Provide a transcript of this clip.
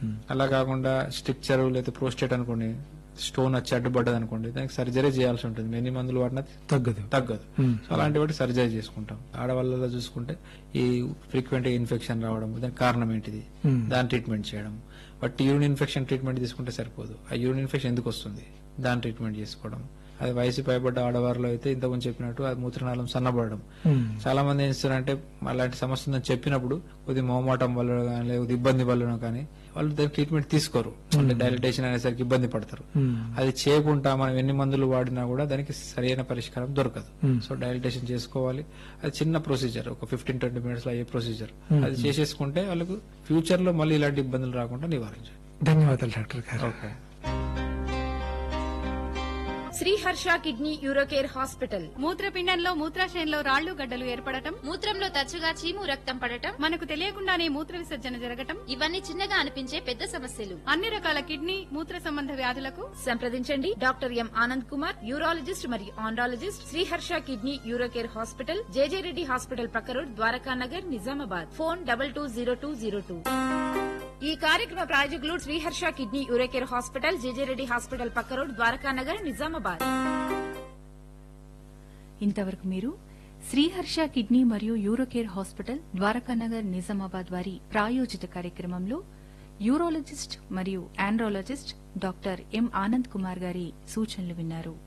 అలా కాకుండా స్ట్రిక్చర్ లేదా ప్రోస్టేట్ అనుకోండి స్టోన్ వచ్చి అడ్డుపడ్డది అనుకోండి దానికి సర్జరీ చేయాల్సి ఉంటుంది ఎన్ని మందులు వాడినా తగ్గదు తగ్గదు మ్మ్. సో అలాంటి వాటి సర్జరీ చేసుకుంటాం ఆడవాళ్ళలో చూసుకుంటే ఈ ఫ్రీక్వెంట్ ఇన్ఫెక్షన్ రావడం దానికి కారణం ఏంటిది మ్మ్. దాని ట్రీట్మెంట్ చేయడం బట్ యూరిన్ ఇన్ఫెక్షన్ ట్రీట్మెంట్ తీసుకుంటే సరిపోదు ఆ యూరిన్ ఇన్ఫెక్షన్ ఎందుకు వస్తుంది దాని ట్రీట్మెంట్ చేసుకోవడం అది వయసు పైబడ్డ ఆడవారిలో అయితే ఇంతకుముందు చెప్పినట్టు అది మూత్రనాళం సన్నబడడం మ్మ్. చాలా మంది ఏం చేస్తారంటే అలాంటి సమస్య ఉందని చెప్పినప్పుడు కొద్ది మొహమాటం వల్ల కానీ లేదా ఇబ్బంది వల్ల కానీ వాళ్ళు దానికి ట్రీట్మెంట్ తీసుకోరు అంటే డైలిటేషన్ అనేసరికి ఇబ్బంది పడతారు మ్మ్. అది చేయకుండా మనం ఎన్ని మందులు వాడినా కూడా దానికి సరైన పరిష్కారం దొరకదు మ్మ్. సో డైలిటేషన్ చేసుకోవాలి అది చిన్న ప్రొసీజర్ ఒక ఫిఫ్టీన్ ట్వంటీ మినిట్స్ లో అయ్యే ప్రొసీజర్ అది చేసేసుకుంటే వాళ్ళకు ఫ్యూచర్ లో మళ్ళీ ఇలాంటి ఇబ్బందులు రాకుండా నివారించాలి ధన్యవాదాలు డాక్టర్ గారు okay Sriharsha kidney Eurocare hospital మూత్రపిండంలో మూత్రాశయంలో రాళ్లు గడ్డలు ఏర్పడటం మూత్రంలో తరచుగా చీము రక్తం పడటం మనకు తెలియకుండానే మూత్ర విసర్జన జరగటం ఇవన్నీ చిన్నగా అనిపించే పెద్ద సమస్యలు అన్ని రకాల కిడ్నీ మూత్ర సంబంధ వ్యాధులకు సంప్రదించండి doctor M Anand Kumar urologist మరియు andrologist Sriharsha kidney Eurocare hospital JJ Reddy hospital పక్క road Dwaraka Nagar Nizamabad phone double two zero two zero two ఈ కార్యక్రమ ప్రాయోజకులు Sriharsha kidney Eurocare hospital JJ Reddy hospital పక్క రోడ్ ద్వారకా నగర్ నిజామాబాద్ ఇంతవరకు మీరు శ్రీహర్ష కిడ్నీ మరియు యూరోకేర్ హాస్పిటల్ ద్వారకానగర్ నిజామాబాద్ వారి ప్రాయోజిత కార్యక్రమంలో యూరోలజిస్ట్ మరియు andrologist doctor M Anand Kumar గారి సూచనలు విన్నారు